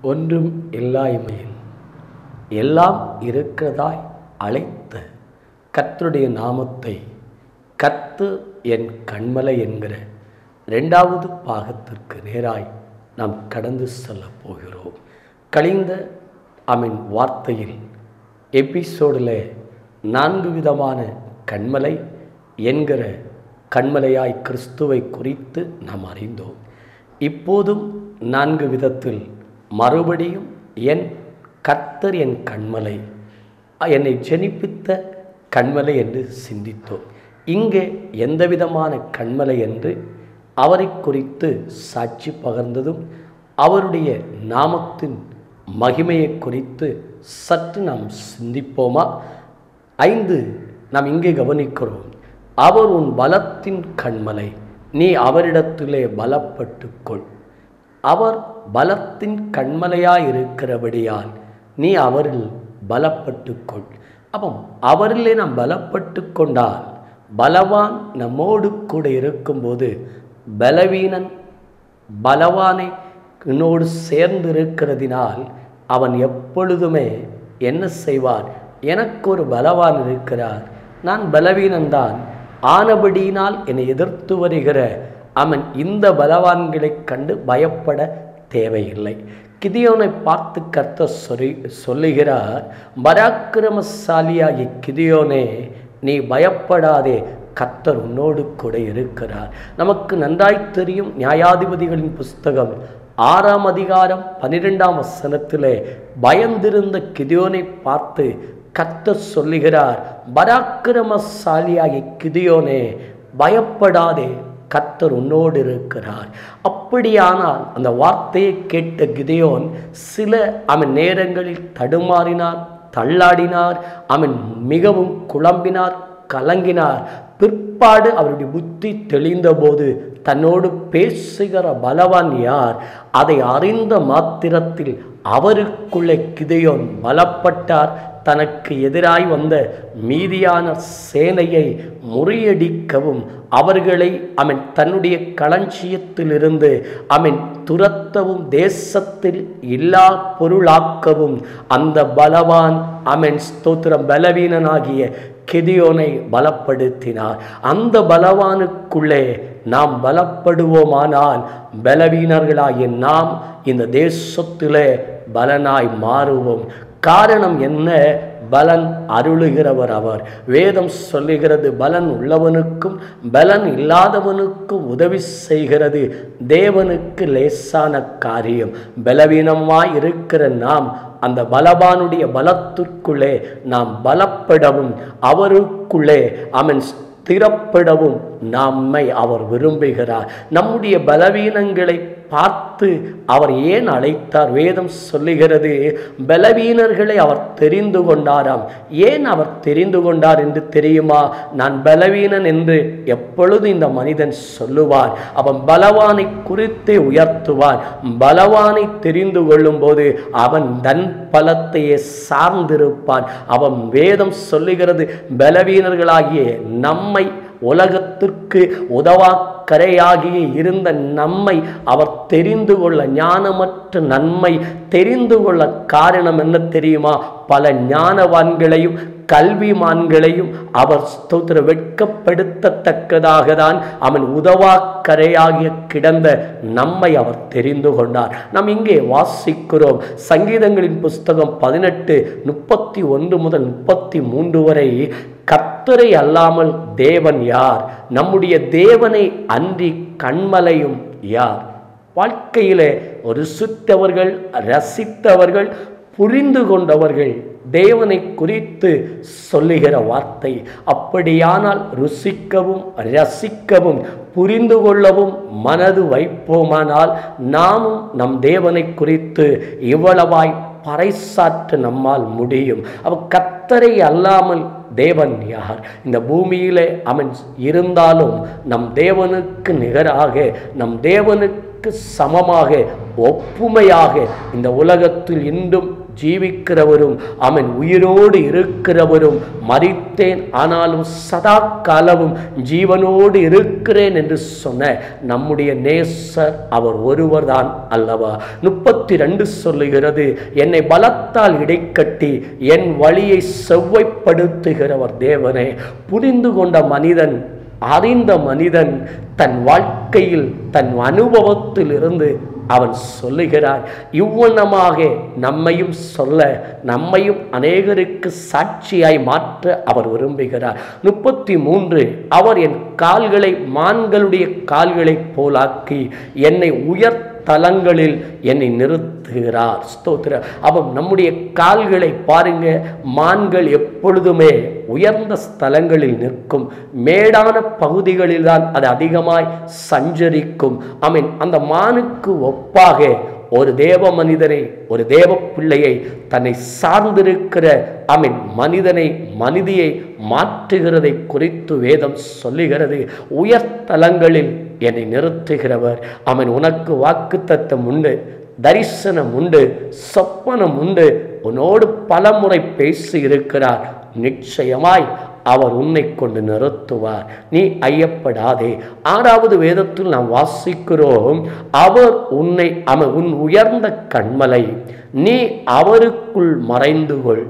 ஒன்றும் இல்லாய்மையில் எல்லாம் இருக்கிறதாய் அழைத்த கர்த்தருடைய நாமத்தை கர்த்து என் கண்மலை என்கிற ரெண்டாவது பாகத்திற்கு நேராய் நாம் கடந்து செல்ல போகிறோம் கழிந்த அமின் வார்த்தையில் எபிசோடில் நான்கு விதமான கண்மலை என்கிற கண்மலையாய் கிறிஸ்துவை குறித்து நாம் அறிந்தோம் இப்போதும் நான்கு விதத்தில் மறுபடியும் என் கர்த்தர் என் கண்மலை என்னை ஜெனிப்பித்த கண்மலை என்று சிந்தித்தோம் இங்கே எந்த விதமான கண்மலை என்று அவரை குறித்து சாட்சி பகர்ந்ததும் அவருடைய நாமத்தின் மகிமையை குறித்து சற்று நாம் சிந்திப்போமா ஐந்து நாம் இங்கே கவனிக்கிறோம் அவர் உன் பலத்தின் கண்மலை நீ அவரிடத்திலே பலப்பட்டுக்கொள் அவர் பலத்தின் கண்மலையாய் இருக்கிறபடியால் நீ அவரில் பலப்பட்டுக்கொள் அப்போ அவரிலே நாம் பலப்பட்டு கொண்டால் பலவான் நம்மோடு கூட இருக்கும்போது பலவீனன் பலவானை என்னோடு சேர்ந்து இருக்கிறதினால் அவன் எப்பொழுதுமே என்ன செய்வார் எனக்கு ஒரு பலவான் இருக்கிறார் நான் பலவீனன்தான் ஆனபடியினால் என்னை எதிர்த்து வருகிற அவன் இந்த பலவான்களைக் கண்டு பயப்பட தேவையில்லை கிதியோனை பார்த்து கர்த்த சொல்லி சொல்லுகிறார் பராக்கிரமசாலியாகி கிதியோனே நீ பயப்படாதே கர்த்தர் உன்னோடு கூட இருக்கிறார் நமக்கு நன்றாய் தெரியும் நியாயாதிபதிகளின் புஸ்தகம் ஆறாம் அதிகாரம் பன்னிரெண்டாம் வசனத்திலே பயந்திருந்த கிதியோனை பார்த்து கர்த்தர் சொல்லுகிறார் பராக்கிரமசாலியாகி கிதியோனே பயப்படாதே கர்த்தர் உன்னோடு இருக்கிறார் அப்படியானால் அந்த வார்த்தையை கேட்ட கிதையோன் சில அவன் நேரங்களில் தடுமாறினார் தள்ளாடினார் அவன் மிகவும் குழம்பினார் கலங்கினார் பிற்பாடு அவருடைய புத்தி தெளிந்தபோது தன்னோடு பேசுகிற பலவான் யார் அதை அறிந்த மாத்திரத்தில் அவருக்குள்ளே கிதையோன் பலப்பட்டார் தனக்கு எதிராய் வந்த மீதியான சேனையை முறியடிக்கவும் அவர்களை அவன் தன்னுடைய களஞ்சியத்திலிருந்து அவன் துரத்தவும் தேசத்தில் இல்லா பொருளாக்கவும் அந்த பலவான் அவன் ஸ்தோத்திரம் பலவீனனாகிய கெதியோனை பலப்படுத்தினார் அந்த பலவானுக்குள்ளே நாம் பலப்படுவோமானால் பலவீனர்களாகிய நாம் இந்த தேசத்திலே பலனாய் மாறுவோம் காரணம் என்ன பலன் அருளுகிறவர் அவர் வேதம் சொல்லுகிறது பலன் உள்ளவனுக்கும் பலன் இல்லாதவனுக்கும் உதவி செய்கிறது தேவனுக்கு லேசான காரியம் பலவீனமாய் இருக்கிற நாம் அந்த பலவானுடைய பலத்திற்குள்ளே நாம் பலப்படவும் அவருக்குள்ளே அவன் ஸ்திரப்படவும் நம்மை அவர் விரும்புகிறார் நம்முடைய பலவீனங்களை பார்த்து அவர் ஏன் அழைத்தார் வேதம் சொல்லுகிறது பலவீனர்களை அவர் தெரிந்து கொண்டாராம் ஏன் அவர் தெரிந்து கொண்டார் என்று தெரியுமா நான் பலவீனன் என்று எப்பொழுது இந்த மனிதன் சொல்லுவார் அவன் பலவானை குறித்தே உயர்த்துவான் பலவானை தெரிந்து கொள்ளும் போது அவன் தன் பலத்தையே சார்ந்திருப்பான் அவன் வேதம் சொல்லுகிறது பலவீனர்களாகிய நம்மை உலகத்திற்கு உதவாக்கரையாகிய இருந்த நம்மை அவர் தெரிந்து கொள்ள ஞானமற்ற நன்மை தெரிந்து கொள்ள காரணம் என்ன தெரியுமா பல ஞானவான்களையும் கல்விமான்களையும் அவர் ஸ்தோத்திர வெட்கப்படுத்தத்தக்கதாக தான் அவன் உதவாக்கரையாகிய கிடந்த நம்மை அவர் தெரிந்து கொண்டார் நாம் இங்கே வாசிக்கிறோம் சங்கீதங்களின் புஸ்தகம் பதினெட்டு முப்பத்தி ஒன்று முதல் முப்பத்தி மூன்று வரை கர்த்தரை அல்லாமல் தேவன் யார் நம்முடைய தேவனை அன்றி கண்மலையும் யார் வாழ்க்கையிலே ருசித்தவர்கள் ரசித்தவர்கள் புரிந்து கொண்டவர்கள் தேவனை குறித்து சொல்லுகிற வார்த்தை அப்படியானால் ருசிக்கவும் ரசிக்கவும் புரிந்து கொள்ளவும் மனது வைப்போமானால் நாமும் நம் தேவனை குறித்து இவ்வளவாய் பறைசாற்ற நம்மால் முடியும் அவ கத்தரை அல்லாமல் தேவன் யார் இந்த பூமியிலே அவன் இருந்தாலும் நம் தேவனுக்கு நிகராக நம் தேவனுக்கு சமமாக ஒப்புமையாக இந்த உலகத்தில் இன்றும் ஜீவிக்கிறவரும் அவன் உயிரோடு இருக்கிறவரும் மரித்தேன் ஆனாலும் சதா காலமும் ஜீவனோடு இருக்கிறேன் என்று சொன்ன நம்முடைய நேசர் அவர் ஒருவர்தான் அல்லவா முப்பத்தி ரெண்டு சொல்லுகிறது என்னை பலத்தால் இடைக்கட்டி என் வழியை செவ்வைப்படுத்துகிறவர் தேவனே புரிந்து கொண்ட மனிதன் அறிந்த மனிதன் தன் வாழ்க்கையில் தன் அனுபவத்தில் இருந்து அவன் சொல்லுகிறார் இவ்வண்ணமாக நம்மையும் சொல்ல நம்மையும் அநேகருக்கு சாட்சியாய் மாற்ற அவர் விரும்புகிறார் முப்பத்தி மூன்று அவர் என் கால்களை மான்களுடைய கால்களைப் போலாக்கி என்னை உயர் தலங்களில் என்னை நிறுத்துகிறார் ஸ்தோத்திர அப்போ நம்முடைய கால்களை பாருங்க மான்கள் எப்பொழுதுமே உயர்ந்த ஸ்தலங்களில் நிற்கும் மேடான பகுதிகளில் தான் அது அதிகமாய் சஞ்சரிக்கும் ஐ மீன் அந்த மானுக்கு ஒப்பாக ஒரு தேவ மனிதனை ஒரு தேவ பிள்ளையை தன்னை சார்ந்திருக்கிற அமீன் மனிதனை மனிதியை மாற்றுகிறதை குறித்து வேதம் சொல்லுகிறது உயர்தலங்களில் என்னை நிறுத்துகிறவர் அவன் உனக்கு வாக்குத்தத்தம் உண்டு தரிசனம் உண்டு சொப்பனம் உண்டு உன்னோடு பலமுறை பேசி இருக்கிறார் நிச்சயமாய் அவர் உன்னை கொண்டு நிறுத்துவார் நீ ஐயப்படாதே ஆறாவது வேதத்தில் நாம் வாசிக்கிறோம் அவர் உன்னை அவன் உன் உயர்ந்த கண்மலை நீ அவருக்குள் மறைந்து கொள்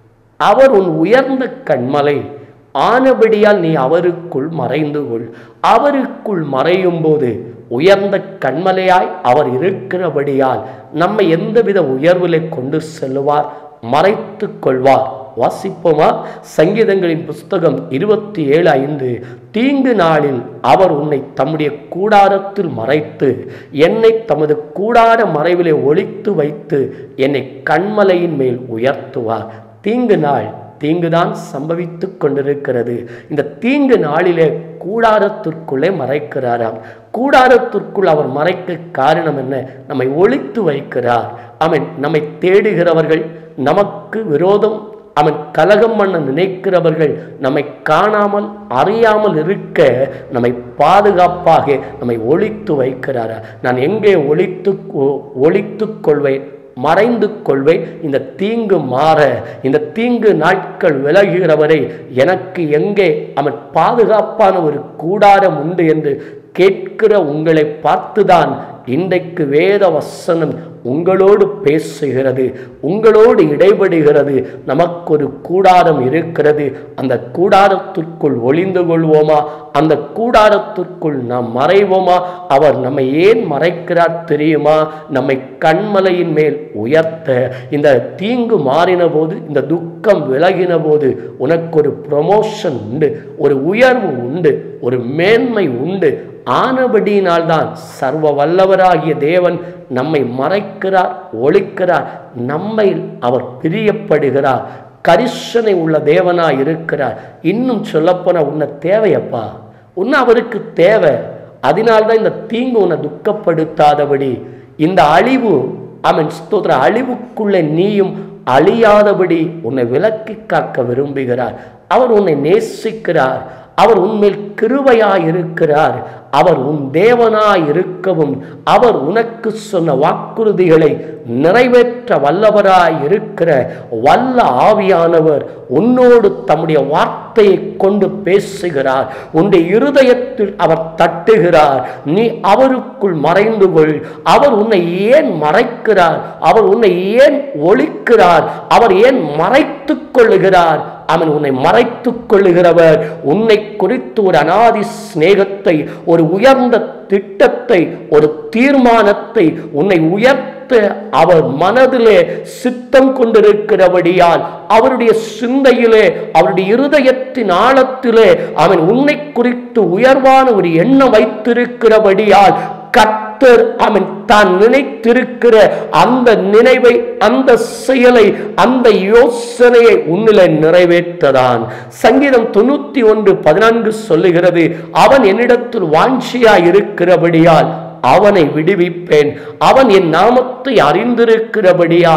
அவர் உன் உயர்ந்த கண்மலை ஆனபடியால் நீ அவருக்குள் மறைந்து கொள் அவருக்குள் மறையும் போது உயர்ந்த கண்மலையாய் அவர் இருக்கிறபடியால் நம்மை எந்தவித உயர்விலை கொண்டு செல்லுவார் மறைத்து கொள்வார் வாசிப்போமா சங்கீதங்களின் புஸ்தகம் இருபத்தி ஏழு ஐந்து தீங்கு நாளில் அவர் உன்னை தம்முடைய கூடாரத்தில் மறைத்து என்னை தமது கூடார மறைவிலே ஒழித்து வைத்து என்னை கண்மலையின் மேல் உயர்த்துவார் தீங்கு நாள் தீங்குதான் சம்பவித்துக் கொண்டிருக்கிறது இந்த தீங்கு நாளிலே கூடாரத்திற்குள்ளே மறைக்கிறாராம் கூடாரத்திற்குள் அவர் மறைக்க காரணம் என்ன நம்மை ஒழித்து வைக்கிறார் அவன் நம்மை தேடுகிறவர்கள் நமக்கு விரோதம் அவன் கலகம் பண்ண நினைக்கிறவர்கள் நம்மை காணாமல் அறியாமல் இருக்க நம்மை பாதுகாப்பாக நம்மை ஒழித்து வைக்கிறாரா நான் எங்கே ஒழித்து ஒழித்து கொள்வேன் மறைந்து கொள்வேன் இந்த தீங்கு மாற இந்த தீங்கு நாட்கள் விலகுகிறவரை எனக்கு எங்கே அவன் பாதுகாப்பான ஒரு கூடாரம் உண்டு என்று கேட்கிற உங்களை பார்த்துதான் இன்றைக்கு வேத வசனம் உங்களோடு பேசுகிறது உங்களோடு இடைபடுகிறது நமக்கு ஒரு கூடாரம் இருக்கிறது அந்த கூடாரத்திற்குள் ஒளிந்து கொள்வோமா அந்த கூடாரத்திற்குள் நாம் மறைவோமா அவர் நம்மை ஏன் மறைக்கிறார் தெரியுமா நம்மை கண்மலையின் மேல் உயர்த்த இந்த தீங்கு மாறின போது இந்த துக்கம் விலகின போது உனக்கு ஒரு ப்ரொமோஷன் உண்டு ஒரு உயர்வு உண்டு ஒரு மேன்மை உண்டு ஆனபடியினால்தான் சர்வ வல்லவராகிய தேவன் நம்மை மறைக்கிறார் ஒழிக்கிறார் நம்மை அவர் பிரியப்படுகிறார் கரிசனை உள்ள தேவனாய் இருக்கிறார் இன்னும் சொல்லப்போன உன்னை தேவையப்பா உன்னை அவருக்கு தேவை அதனால்தான் இந்த தீங்கு உன்னை துக்கப்படுத்தாதபடி இந்த அழிவு அவன் ஸ்தோத்திர அழிவுக்குள்ளே நீயும் அழியாதபடி உன்னை விலக்கி காக்க விரும்புகிறார் அவர் உன்னை நேசிக்கிறார் அவர் உன்மேல் கிருபையாய் இருக்கிறார் அவர் உன் தேவனாய் இருக்கவும் அவர் உனக்கு சொன்ன வாக்குறுதிகளை நிறைவேற்ற வல்லவராய் இருக்கிற வல்ல ஆவியானவர் உன்னோடு தம்முடைய வார்த்தையை கொண்டு பேசுகிறார் உன்னுடைய இருதயத்தில் அவர் தட்டுகிறார் நீ அவருக்குள் மறைந்து கொள் அவர் உன்னை ஏன் மறைக்கிறார் அவர் உன்னை ஏன் ஒழிக்கிறார் அவர் ஏன் மறைத்துக் கொள்ளுகிறார் அவன் உன்னை மறைத்துக் கொள்ளுகிறவர் உன்னை குறித்து ஒரு அனாதி சிநேகத்தை ஒரு உயர்ந்த திட்டத்தை ஒரு தீர்மானத்தை உன்னை உயர்த்த அவர் மனதிலே சித்தம் கொண்டிருக்கிறபடியால் அவருடைய சிந்தையிலே அவருடைய இருதயத்தின் ஆழத்திலே அவன் உன்னை குறித்து உயர்வான ஒரு எண்ணம் வைத்திருக்கிறபடியால் கர்த்தர் அவன் தான் நினைத்திருக்கிற அந்த நினைவை அந்த செயலை அந்த யோசனையை உன்னில நிறைவேற்றதான் சங்கீதம் தொண்ணூத்தி ஒன்று பதினான்கு சொல்லுகிறது அவன் என்னிடத்தில் வாஞ்சியா இருக்கிறபடியால் அவனை விடுவிப்பேன் அவன் என் நாமத்தை அறிந்திருக்கிறபடியால்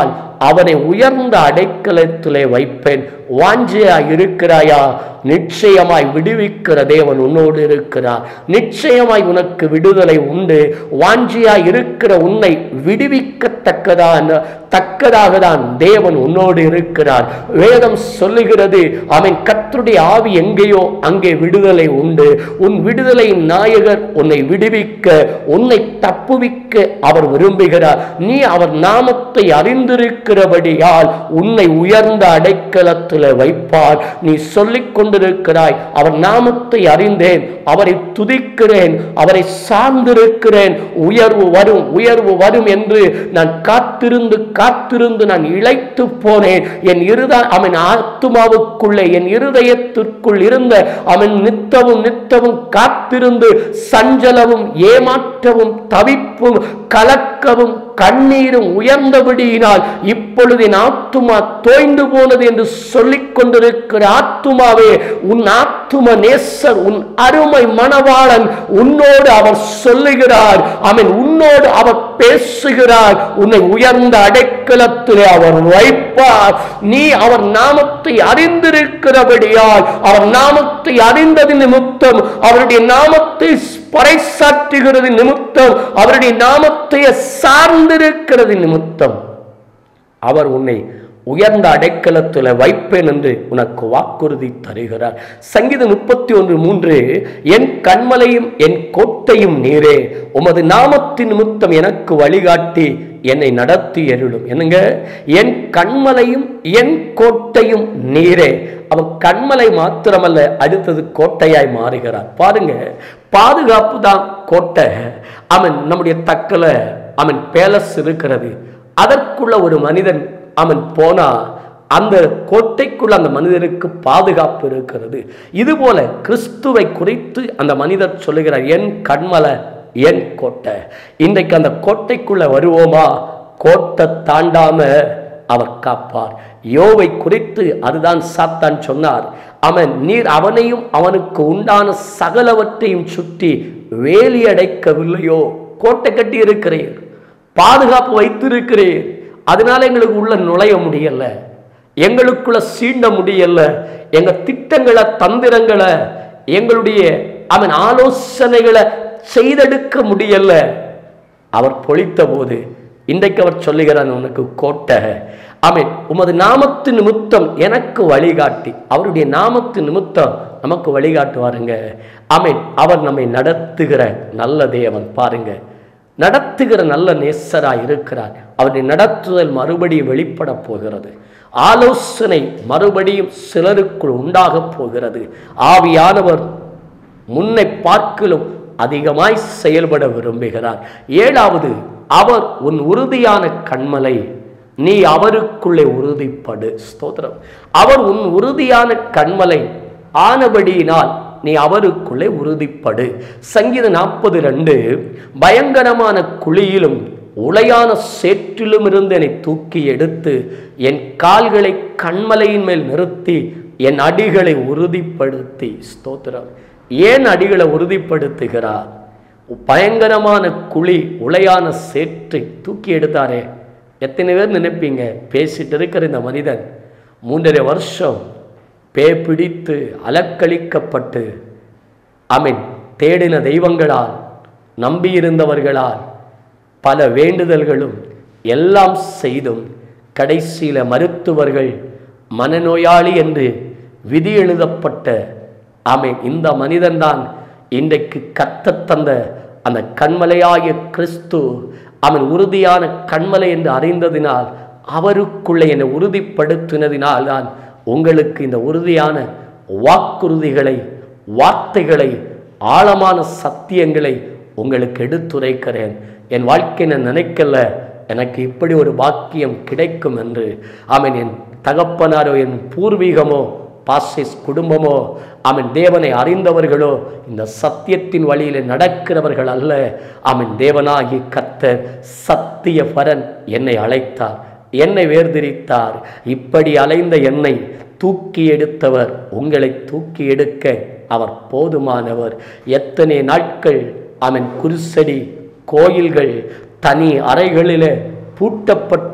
அவனை உயர்ந்த அடைக்கலத்திலே வைப்பேன் வாஞ்சியா இருக்கிறாயா நிச்சயமாய் விடுவிக்கிற தேவன் உன்னோடு இருக்கிறார் நிச்சயமாய் உனக்கு விடுதலை உண்டு வாஞ்சியா இருக்கிற உன்னை விடுவிக்கத்தக்கதான் தக்கதாக தான் தேவன் உன்னோடு இருக்கிறார் வேதம் சொல்லுகிறது அவன் கர்த்தருடைய ஆவி எங்கேயோ அங்கே விடுதலை உண்டு உன் விடுதலையின் நாயகர் உன்னை விடுவிக்க உன்னை தப்புவிக்க அவர் விரும்புகிறார் நீ அவர் நாமத்தை அறிந்திருக்கிறபடியால் உன்னை உயர்ந்த அடைக்கலத்தில் வைப்பார் நீ சொல்லிக் கொண்டிருக்கிறாய் அவர் நாமத்தை அறிந்தேன் அவரை துதிக்கிறேன் அவரை சார்ந்திருக்கிறேன் உயர்வு வரும் உயர்வு வரும் என்று நான் காத்திருந்து காத்திருந்து நான் இழைத்து போனேன் என் இருத அவன் ஆத்துமாவுக்குள்ளே என் இருதயத்திற்குள் இருந்த அவன் நித்தவும் நித்தவும் காத்திருந்து சஞ்சலமும் ஏமாற்றவும் தவிப்பும் கலக்கவும் கண்ணீரும் உயர்ந்தபடியினால் இப்பொழுது என் ஆத்துமா தோய்ந்து போனது என்று சொல்லிக் கொண்டிருக்கிற ஆத்துமாவே உன் ஆத்தும நேசர் உன் அருமை மணவாளன் உன்னோடு அவர் சொல்லுகிறார் அவன் உன்னோடு அவர் பேசுகிறார் உன்னை உயர்ந்த அடைக்கலத்திலே அவர் வைப்பார் நீ அவர் நாமத்தை அறிந்திருக்கிறபடியால் அவர் நாமத்தை அறிந்தது நிமித்தம் அவருடைய நாமத்தை பறைசாற்றுகிறது நிமித்தம் அவருடைய நாமத்தை சார்ந்திருக்கிறது நிமித்தம் அவர் உன்னை உயர்ந்த அடைக்கலத்தில் வைப்பேன் என்று உனக்கு வாக்குறுதி தருகிறார் சங்கீதம் முப்பத்தி ஒன்று மூன்று என் கண்மலையும் என் கோட்டையும் நீரே உமது நாமத்தின் நிமித்தம் எனக்கு வழிகாட்டி என்னை நடத்தி எருளும் என்னங்க என் கண்மலையும் என் கோட்டையும் நீரே அவன் கண்மலை மாத்திரமல்ல அடுத்தது கோட்டையாய் மாறுகிறார் பாருங்க பாதுகாப்பு தான் கோட்டை அவன் நம்முடைய தக்கல அவன் பேலஸ் இருக்கிறது அதற்குள்ள ஒரு மனிதன் அவன் போனா அந்த கோட்டைக்குள்ள அந்த மனிதனுக்கு பாதுகாப்பு இருக்கிறது இதுபோல கிறிஸ்துவை குறித்து அந்த மனிதர் சொல்லுகிறார் என் கண்மலை என் கோட்டை இன்றைக்கு அந்த கோட்டைக்குள்ள வருவோமா கோட்டை தாண்டாம அவர் காப்பார் யோவை குறித்து அதுதான் சாத்தான் சொன்னார் அவன் நீர் அவனையும் அவனுக்கு உண்டான சகலவற்றையும் சுற்றி வேலி அடைக்கவில்லையோ கோட்டை கட்டி இருக்கிறீர் பாதுகாப்பு வைத்திருக்கிறீர் அதனால எங்களுக்கு உள்ள நுழைய முடியல எங்களுக்குள்ள சீண்ட முடியல எங்க திட்டங்களை தந்திரங்களை எங்களுடைய அவன் ஆலோசனைகளை செய்தெடுக்க முடியல அவர் பொழித்த போது இன்றைக்கு அவர் சொல்லுகிறான் உனக்கு கோட்டை ஆமென் உமது நாமத்து நிமித்தம் எனக்கு வழிகாட்டி அவருடைய நாமத்து நிமித்தம் நமக்கு வழிகாட்டுவாருங்க ஆமென் அவர் நம்மை நடத்துகிற நல்ல தேவன் பாருங்க நடத்துகிற நல்ல நேசராய் இருக்கிறார் அவருடைய நடத்துதல் மறுபடியும் வெளிப்பட போகிறது ஆலோசனை மறுபடியும் சிலருக்குள் உண்டாகப் போகிறது ஆவியானவர் முன்னை பார்க்கிலும் அதிகமாய் செயல்பட விரும்புகிறார் ஏழாவது அவர் உன் உறுதியான கண்மலை நீ அவருக்குள்ளே உறுதிப்படு ஸ்தோத்திரம் அவர் உன் உறுதியான கண்மலை ஆனபடியினால் நீ அவருக்குள்ளே உறுதிப்படு சங்கீத நாற்பது ரெண்டு பயங்கரமான குழியிலும் உளையான சேற்றிலும் இருந்து என்னை தூக்கி எடுத்து என் கால்களை கண்மலையின் மேல் நிறுத்தி என் அடிகளை உறுதிப்படுத்தி ஸ்தோத்திரம் ஏன் அடிகளை உறுதிப்படுத்துகிறார் பயங்கரமான குழி உளையான சேற்றை தூக்கி எடுத்தாரே எத்தனை பேர் நினைப்பீங்க பேசிட்டு இருக்கிற இந்த மனிதன் மூன்றரை வருஷம் பே பிடித்து அலக்களிக்கப்பட்டு அமீன் தேடின தெய்வங்களால் நம்பியிருந்தவர்களால் பல வேண்டுதல்களும் எல்லாம் செய்தும் கடைசியில் மருத்துவர்கள் மனநோயாளி என்று விதி எழுதப்பட்ட ஆமென் இந்த மனிதன்தான் இன்றைக்கு கத்தத் தந்த அந்த கண்மலையாகிய கிறிஸ்து அவன் உறுதியான கண்மலை என்று அறிந்ததினால் அவருக்குள்ளே என்னை உறுதிப்படுத்தினதினால் தான் உங்களுக்கு இந்த உறுதியான வாக்குறுதிகளை வார்த்தைகளை ஆழமான சத்தியங்களை உங்களுக்கு எடுத்துரைக்கிறேன் என் வாழ்க்கை நான் நினைக்கல எனக்கு இப்படி ஒரு பாக்கியம் கிடைக்கும் என்று அவன் என் தகப்பனாரோ என் பூர்வீகமோ பாசிஸ் குடும்பமோ அவன் தேவனை அறிந்தவர்களோ இந்த சத்தியத்தின் வழியில் நடக்கிறவர்கள் அல்ல அவன் தேவனாகி கத்த சத்திய பரன் என்னை அழைத்தார் என்னை வேர்திரித்தார் இப்படி அலைந்த என்னை தூக்கி எடுத்தவர் உங்களை தூக்கி எடுக்க அவர் போதுமானவர் எத்தனை நாட்கள் அவன் குருசடி கோயில்கள் தனி அறைகளிலே பூட்டப்பட்டு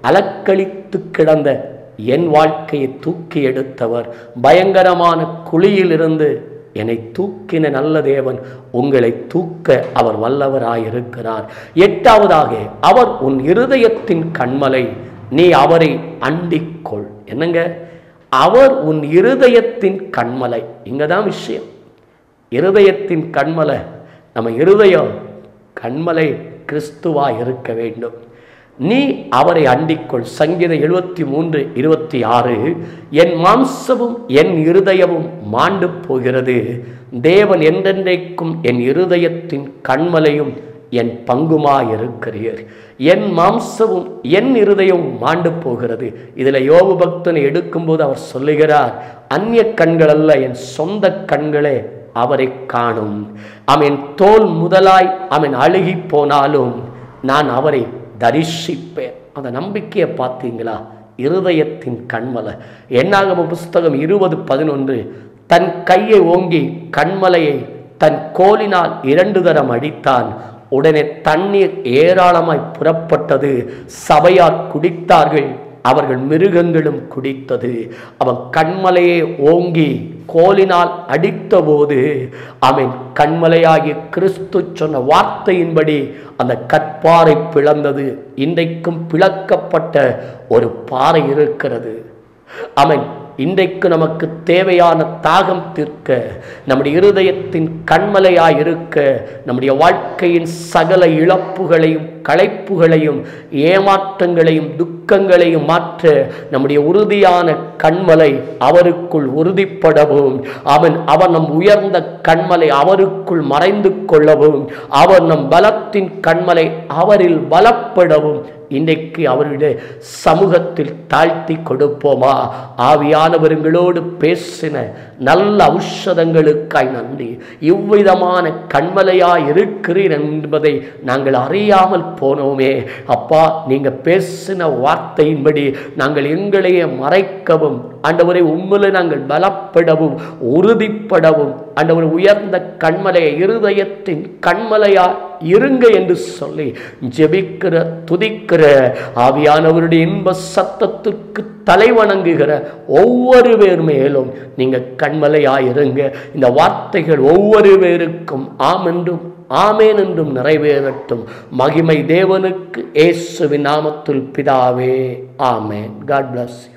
அலக்களித்து கிடந்த என் வாழ்க்கையை தூக்கி எடுத்தவர் பயங்கரமான குழியிலிருந்து என்னை தூக்கின நல்ல தேவன் உங்களை தூக்க அவர் வல்லவராயிருக்கிறார் எட்டாவதாக அவர் உன் இருதயத்தின் கண்மலை நீ அவரை அண்டிக்கொள் என்னங்க அவர் உன் இருதயத்தின் கண்மலை இங்க தான் விஷயம் இருதயத்தின் கண்மலை நம்ம இருதயம் கண்மலை கிறிஸ்துவா இருக்க வேண்டும் நீ அவரை அண்டிக்கொள் சங்கீதம் எழுபத்தி மூன்று இருபத்தி ஆறு என் மாம்சமும் என் இருதயமும் மாண்டு போகிறது தேவன் என்றென்றைக்கும் என் இருதயத்தின் கண்மலையும் என் பங்குமாயிருக்கிறீர் என் மாம்சமும் என் இருதயமும் மாண்டு போகிறது இதில் யோபு பக்தனை எடுக்கும்போது அவர் சொல்லுகிறார் அந்நிய கண்கள் அல்ல என் சொந்த கண்களே அவரை காணும் அவன் தோல் முதலாய் அவன் அழுகி போனாலும் நான் அவரை தரிசிப்பேன் அந்த நம்பிக்கையை பார்த்தீங்களா இருதயத்தின் கண்மலை என்னாகம புஸ்தகம் இருபது பதினொன்று தன் கையை ஓங்கி கண்மலையை தன் கோலினால் இரண்டு தரம் அடித்தான் உடனே தண்ணீர் ஏராளமாய் புறப்பட்டது சபையார் குடித்தார்கள் அவர்கள் மிருகங்களும் குடித்தது அவன் கண்மலையை ஓங்கி கோலினால் அடித்தபோது அவன் கண்மலையாகிய கிறிஸ்து சொன்ன வார்த்தையின்படி அந்த கற்பாறை பிளந்தது இன்றைக்கும் பிளக்கப்பட்ட ஒரு பாறை இருக்கிறது அவன் இன்றைக்கு நமக்கு தேவையான தாகம் தீர்க்க நம்முடைய இருதயத்தின் கண்மலையாய் இருக்க நம்முடைய வாழ்க்கையின் சகல இழப்புகளையும் களைப்புகளையும் ஏமாற்றங்களையும் துக்கங்களையும் மாற்ற நம்முடைய உறுதியான கண்மலை அவருக்குள் உறுதிப்படவும் அவன் அவன் நம் உயர்ந்த கண்மலை அவருக்குள் மறைந்து கொள்ளவும் அவர் நம் பலத்தின் கண்மலை அவரில் பலப்படவும் இன்றைக்கு அவருடைய சமூகத்தில் தாழ்த்தி கொடுப்போமா ஆவியானவர்களோடு பேசின நல்ல ஔஷதங்களுக்காய் நன்றி இவ்விதமான கண்மலையாய் இருக்கிறீர் என்பதை நாங்கள் அறியாமல் போனோமே அப்பா நீங்க பேசின வார்த்தையின்படி நாங்கள் எங்களையே மறைக்கவும் ஆண்டவரை உண்மையில நாங்கள் பலப்படவும் உறுதிப்படவும் ஆண்டவர் உயர்ந்த கண்மலையை இருதயத்தின் கண்மலையா இருங்க என்று சொல்லி ஜெபிக்கிற துதிக்கிற ஆவியானவருடைய இன்ப சத்தத்துக்கு தலை வணங்குகிற ஒவ்வொரு பேர் மேலும் நீங்க கண்மலையா இருங்க இந்த வார்த்தைகள் ஒவ்வொரு பேருக்கும் ஆம் என்றும் ஆமேன் என்றும் நிறைவேறட்டும் மகிமை தேவனுக்கு இயேசுவின் நாமத்தில் பிதாவே ஆமேன் காட் bless you